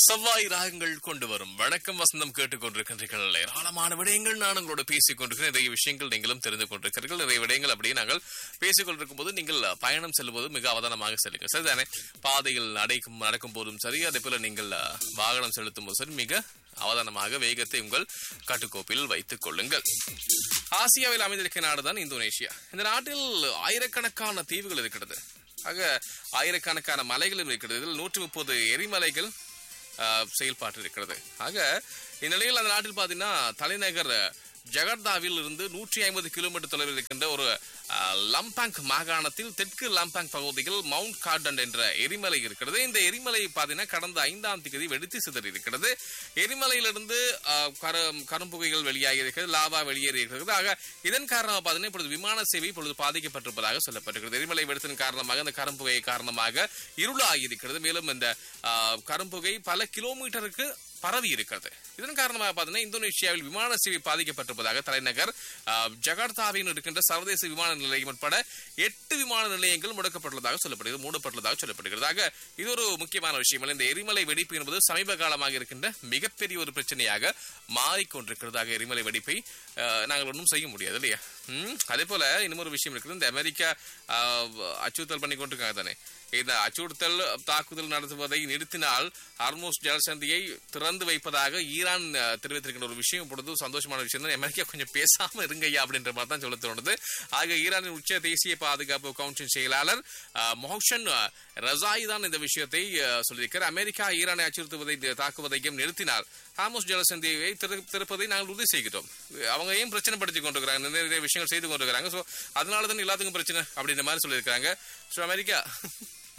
செவ்வாய் ராகங்கள் கொண்டு வரும் வணக்கம் வசந்தம் கேட்டுக்கொண்டிருக்கின்றீர்கள் ஏராளமான விடயங்கள் நான் உங்களோட பேசிக் கொண்டிருக்கிறேன் நிறைய விஷயங்கள் நீங்களும் தெரிந்து கொண்டிருக்கிறீர்கள் நிறைய விடயங்கள் அப்படியே நாங்கள் பேசிக் கொண்டிருக்கும் போது நீங்கள் பயணம் செல்லும் போது மிக அவதானமாக செல்லுங்கள் சரிதானே பாதையில் நடக்கும் நடக்கும் போதும் சரி அதே போல நீங்கள் அஹ், வாகனம் செலுத்தும் போது சரி மிக அவதானமாக வேகத்தை உங்கள் கட்டுக்கோப்பில் வைத்துக் கொள்ளுங்கள் ஆசியாவில் அமைந்திருக்கிற நாடுதான் இந்தோனேஷியா இந்த நாட்டில் ஆயிரக்கணக்கான தீவுகள் இருக்கிறது ஆக ஆயிரக்கணக்கான மலைகளும் இருக்கிறது இதில் நூற்றி முப்பது எரிமலைகள் ஆஹ், செயல்பாட்டில் இருக்கிறது ஆக இந்நிலையில் அந்த நாட்டில் பார்த்தீங்கன்னா தலைநகர் ஜகர்தாவில் இருந்து நூற்றி ஐம்பது கிலோமீட்டர் தொலைவில் இருக்கின்ற ஒரு ஆஹ், லம்பாங் மாகாணத்தில் தெற்கு லம்பாங் பகுதியில் மவுண்ட் கார்டன் என்ற எரிமலை இருக்கிறது இந்த எரிமலை பார்த்தீங்கன்னா கடந்த ஐந்தாம் தேதி வெடித்து சிதறி இருக்கிறது எரிமலையிலிருந்து ஆஹ், கரு கரும்புகைகள் வெளியாகி இருக்கிறது லாவா வெளியேறி இருக்கிறது ஆக இதன் காரணமாக பார்த்தீங்கன்னா இப்பொழுது விமான சேவை இப்பொழுது பாதிக்கப்பட்டிருப்பதாக சொல்லப்பட்டிருக்கிறது எரிமலை வெடித்தின் காரணமாக இந்த கரும்புகை காரணமாக இருளாகி இருக்கிறது மேலும் இந்த ஆஹ், கரும்புகை பல கிலோமீட்டருக்கு பரவி இருக்கிறது இதன் காரணமாக பார்த்தீங்கன்னா இந்தோனேஷியாவில் விமான சேவை பாதிக்கப்பட்டிருப்பதாக தலைநகர் ஆஹ், ஜகார்த்தாவில் இருக்கின்ற சர்வதேச விமான நிலையம் உட்பட எட்டு விமான நிலையங்கள் முடக்கப்பட்டுள்ளதாக சொல்லப்படுகிறது மூடப்பட்டுள்ளதாக சொல்லப்படுகிறது ஆக இது ஒரு முக்கியமான விஷயம் அல்ல. இந்த எரிமலை வெடிப்பு என்பது சமீப காலமாக இருக்கின்ற மிகப்பெரிய ஒரு பிரச்சனையாக மாறிக்கொண்டிருக்கிறது ஆக எரிமலை வெடிப்பை ஆஹ், நாங்கள் ஒன்றும் செய்ய முடியாது இல்லையா ம், அதே போல இன்னொரு விஷயம் இருக்குது இந்த அமெரிக்கா ஆஹ், அச்சுறுத்தல் பண்ணி கொண்டிருக்காங்க தானே இந்த அச்சுறுத்தல் தாக்குதல் நடத்துவதை நிறுத்தினால் ஹார்மோஸ் ஜலசந்தியை திறந்து வைப்பதாக ஈரான் அஹ், தெரிவித்திருக்கின்ற ஒரு விஷயம் இப்பொழுது சந்தோஷமான விஷயம் தான் அமெரிக்கா கொஞ்சம் பேசாம இருங்கய்யா அப்படின்ற மாதிரி தான் சொல்ல தோணுது ஆக ஈரானின் உச்ச தேசிய பாதுகாப்பு கவுன்சில் செயலாளர் அஹ், மொஹ்சன் அஹ், ரசாய் தான் இந்த விஷயத்தை அஹ், சொல்லியிருக்கிறார் அமெரிக்கா ஈரானை அச்சுறுத்துவதை தாக்குவதையும் நிறுத்தினால் ஹார்மோஸ் ஜலசந்தியை திற- திறப்பதை நாங்கள் உறுதி செய்கிறோம் அவங்க ஏன் பிரச்சனை படுத்தி கொண்டிருக்கிறாங்க நிறைய நிறைய விஷயங்கள் செய்து கொண்டிருக்கிறாங்க ஸோ அதனால தான் எல்லாத்துக்கும் பிரச்சனை அப்படின்ற மாதிரி சொல்லியிருக்காங்க ஸோ அமெரிக்கா